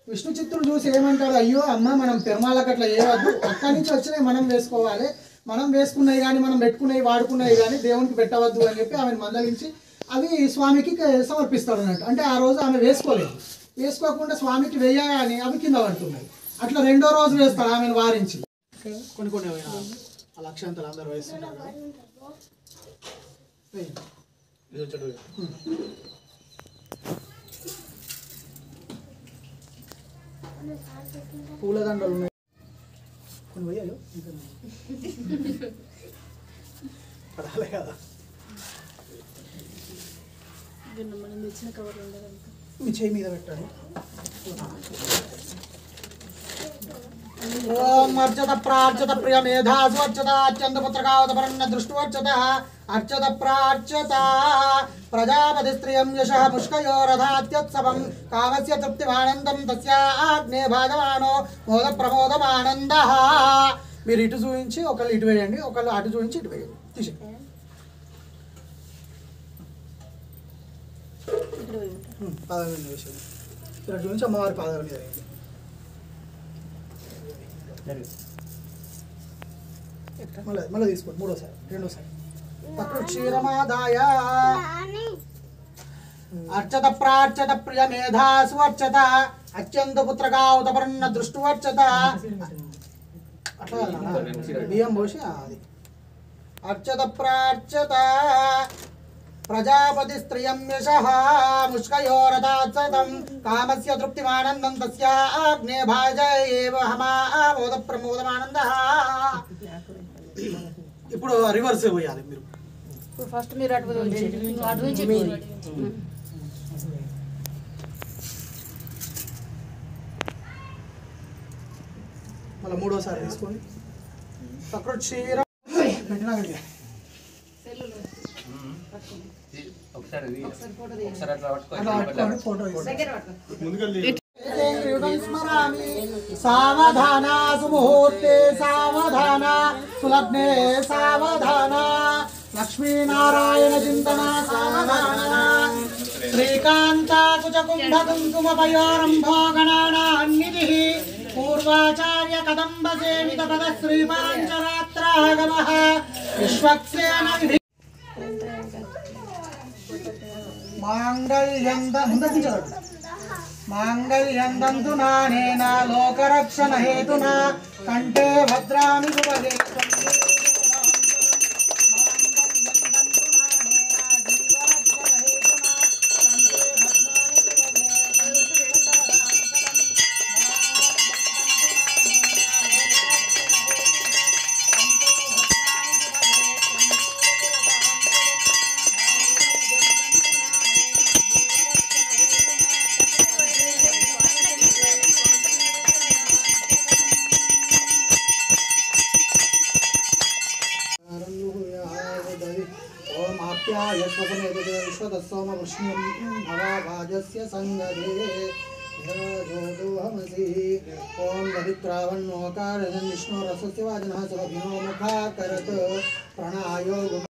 విష్ణు చిత్తుడు చూసి ఏమంటాడు అయ్యో అమ్మ మనం తిరుమలకి అట్లా చేయవద్దు అక్కడి నుంచి వచ్చినాయి మనం వేసుకోవాలి మనం వేసుకున్నవి కానీ మనం పెట్టుకున్నవి వాడుకున్నవి కానీ దేవునికి పెట్టవద్దు అని చెప్పి ఆమెను మందలించి అవి స్వామికి క- సమర్పిస్తాడు అన్నట్టు అంటే ఆ రోజు ఆమె వేసుకోలేదు వేసుకోకుండా స్వామికి వేయగానే అవి కింద పడుతున్నాయి అట్లా రెండో రోజు వేస్తాడు ఆమెను వారించి కొన్ని కొన్ని అవి ఆ లక్షాంతలు అందరూ వేస్తున్నారు కదా వేయండి. పూలదండలు ఉన్నాయి కొన్ని పోయాయో ఇంకా ఉన్నాయి. పడాలి కదా మనం తెచ్చిన కవర్లు ఉండదు మీ చేయి మీద పెట్టండి ఓం అర్చత ప్రార్చత ప్రియ మేధాసు అర్చత అత్యంత పుత్రకావతపరన్న దృష్టువర్చత అర్చత ప్రార్చత ప్రజాపతి స్త్రియం యశ పుష్కయో రథాత్యుత్సవం కామస్య తృప్తిమానందం తస్యాగ్నే భాగమానో మోద ప్రమోదమానంద మీరు ఇటు చూపించి ఒకళ్ళు ఇటు వేయండి ఒకళ్ళు అటు చూపించి ఇటు వేయండి తీసి ఇక్కడ పోయి ఉంటారు పాదాల మీద వేసేది ఇక్కడ చూపించి అమ్మవారి పాదాల మీద వేయండి మళ్ళీ మళ్ళీ తీసుకోండి మూడోసారి రెండోసారి తక్కువ క్షీరమాదాయ అర్చత ప్రార్చత ప్రియ మేధాసు అర్చత అత్యంత పుత్రకావతపరన్న దృష్టి అర్చత అట్లా కాదు నాన్న. బియ్యం పోసి ఆ, అది అర్చత ప్రార్చత ప్రజాపతి స్త్రియం యశ ముష్కయోరదాత్సతం కామస్య తృప్తిమానందం తస్యాగ్నే భాజ ఏవ హమామోద ప్రమోదమానంద ఇప్పుడు రివర్స్ పోయాలి మీరు ఇప్పుడు ఫస్ట్ మీరు అటు నుంచి నువ్వు అటు నుంచి ఇటు పోయి. మళ్ళీ మూడోసారి తీసుకోండి తక్కువ క్షీర పెట్టినా గట్టిగా. ఒకసారి ఇది- ఒకసారి అట్లా పట్టుకో అట్లా పట్టుకోండి ఫోటో తీసుకోండి. ముందుకెళ్ళి యుగం స్మరామి సావధాన సుముహూర్తే సావధాన సులగ్నే సావధాన లక్ష్మీనారాయణ చింతన సావధాన శ్రీకాంత కుచ కుంభ కుంకుమ పయోరంభో గణానాన్నిధి పూర్వాచార్య కదంబ సేవిత పద శ్రీపాంచరాత్రాగమ విశ్వక్సేన విధి మాంగళ్యంద ముందరికి చదవండి మాంగళ్యందంతు నానేన లోకరక్షణ హేతున కంటే భద్రామి శుభగే ఓం ఆప్యాయస్వసమేతదే విశ్వదస్సోమ వృష్ణ్యం భవాభాజస్య సంగదే యోగోహమసి ఓం దవిత్రావన్నోకారజన్ విష్ణోరసస్య వాజనः సురభినో ముఖాకరత్ ప్రణాయో